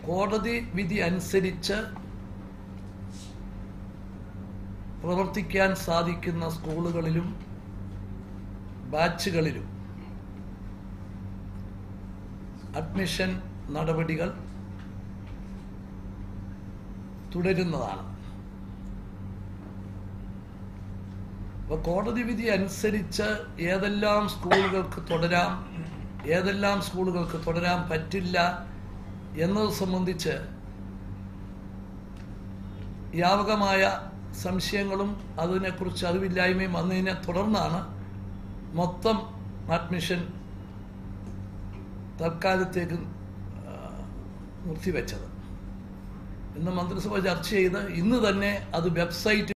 കോടതി വിധി അനുസരിച്ച് പ്രവർത്തിക്കാൻ സാധിക്കുന്ന സ്കൂളുകളിലും ബാച്ചുകളിലും അഡ്മിഷൻ നടപടികൾ തുടരുന്നതാണ് അപ്പോൾ കോടതി വിധി അനുസരിച്ച് ഏതെല്ലാം സ്കൂളുകൾക്ക് തുടരാം ഏതെല്ലാം സ്കൂളുകൾക്ക് തുടരാൻ പറ്റില്ല എന്നത് സംബന്ധിച്ച് വ്യാപകമായ സംശയങ്ങളും അതിനെക്കുറിച്ച് അറിവില്ലായ്മയും വന്നതിനെ തുടർന്നാണ് മൊത്തം അഡ്മിഷൻ തൽക്കാലത്തേക്ക് ആ, നിർത്തിവെച്ചത് ഇന്ന് മന്ത്രിസഭ ചർച്ച ചെയ്ത് ഇന്ന് തന്നെ അത് വെബ്സൈറ്റ്